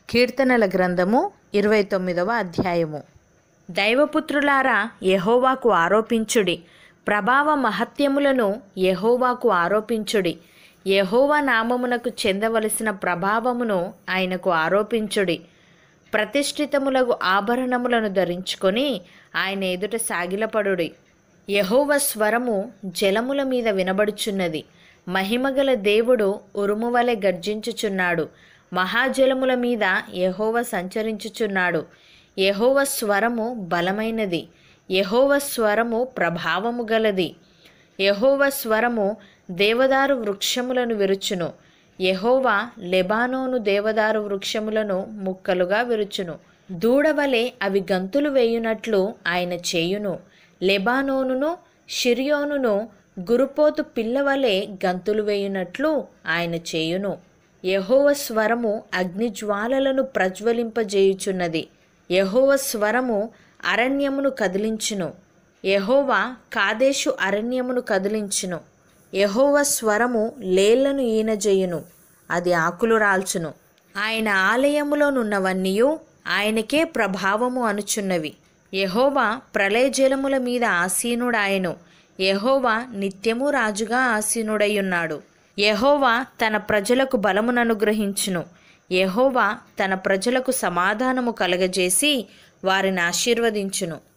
కీర్తనల గ్రంథము ఇరవై తొమ్మిదవ అధ్యాయము దైవపుత్రులారా యెహోవాకు ఆరోపించుడి ప్రభావ మహత్యములను యెహోవాకు ఆరోపించుడి యెహోవా నామమునకు చెందవలసిన ప్రభావమును ఆయనకు ఆరోపించుడి ప్రతిష్ఠితములగు ఆభరణములను ధరించుకొని ఆయన ఎదుట సాగిలపడుడి యెహోవ స్వరము జలముల మీద వినబడుచున్నది మహిమగల దేవుడు ఉరుము వలె గర్జించుచున్నాడు మహాజలముల మీద యెహోవ సంచరించుచున్నాడు యెహోవ స్వరము బలమైనది యెహోవ స్వరము ప్రభావము గలది యెహోవ స్వరము దేవదారు వృక్షములను విరుచును యెహోవా లెబానోను దేవదారు వృక్షములను ముక్కలుగా విరుచును దూడవలే అవి గంతులు వేయునట్లు ఆయన చేయును లెబానోనును షిరియోనును గురుపోతు పిల్లవలే గంతులు వేయునట్లు ఆయన చేయును యెహోవ స్వరము అగ్నిజ్వాలలను ప్రజ్వలింపజేయుచున్నది యెహోవ స్వరము అరణ్యమును కదిలించును యెహోవా కాదేశు అరణ్యమును కదిలించును యెహోవ స్వరము లేళ్లను ఈనజేయును అది ఆకులు రాల్చును ఆయన ఆలయములోనున్నవన్నీయు ఆయనకే ప్రభావము అనుచున్నవి యెహోవా ప్రళయజలముల మీద ఆసీనుడాయను యెహోవా నిత్యము రాజుగా ఆసీనుడయ్యున్నాడు యెహోవా తన ప్రజలకు బలముననుగ్రహించును యెహోవా తన ప్రజలకు సమాధానము కలగజేసి వారిని ఆశీర్వదించును